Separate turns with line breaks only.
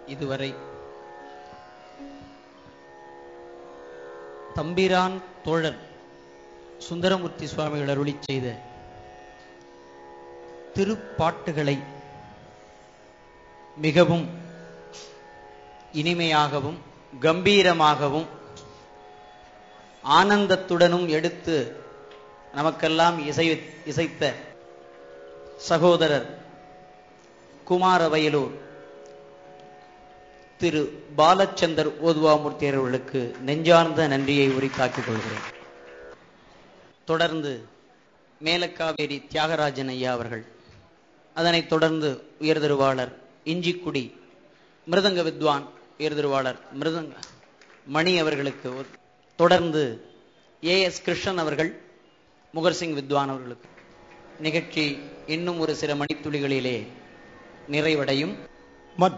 இதுவரை தம்பிரான் தோழர் சுந்தரமூர்த்தி சுவாமிகள் அருளிச் செய்த திருப்பாட்டுகளை மிகவும் இனிமையாகவும் கம்பீரமாகவும் ஆனந்தத்துடனும் எடுத்து நமக்கெல்லாம் இசை இசைத்த சகோதரர் குமாரவயலூர் திரு பாலச்சந்தர் ஓதுவாமூர்த்தி அவர்களுக்கு நெஞ்சார்ந்த நன்றியை உரித்தாக்கிக் கொள்கிறேன் தொடர்ந்து மேலக்காவேரி தியாகராஜன் ஐயா அவர்கள் அதனைத் தொடர்ந்து உயர்திருவாளர் இஞ்சிக்குடி மிருதங்க வித்வான் உயர்திருவாளர் மிருதங்க மணி அவர்களுக்கு ஒரு- தொடர்ந்து ஏ எஸ் கிருஷ்ணன் அவர்கள் முகர்சிங் வித்வான் அவர்களுக்கு நிகழ்ச்சி இன்னும் ஒரு சில மணித்துளிகளிலே நிறைவடையும்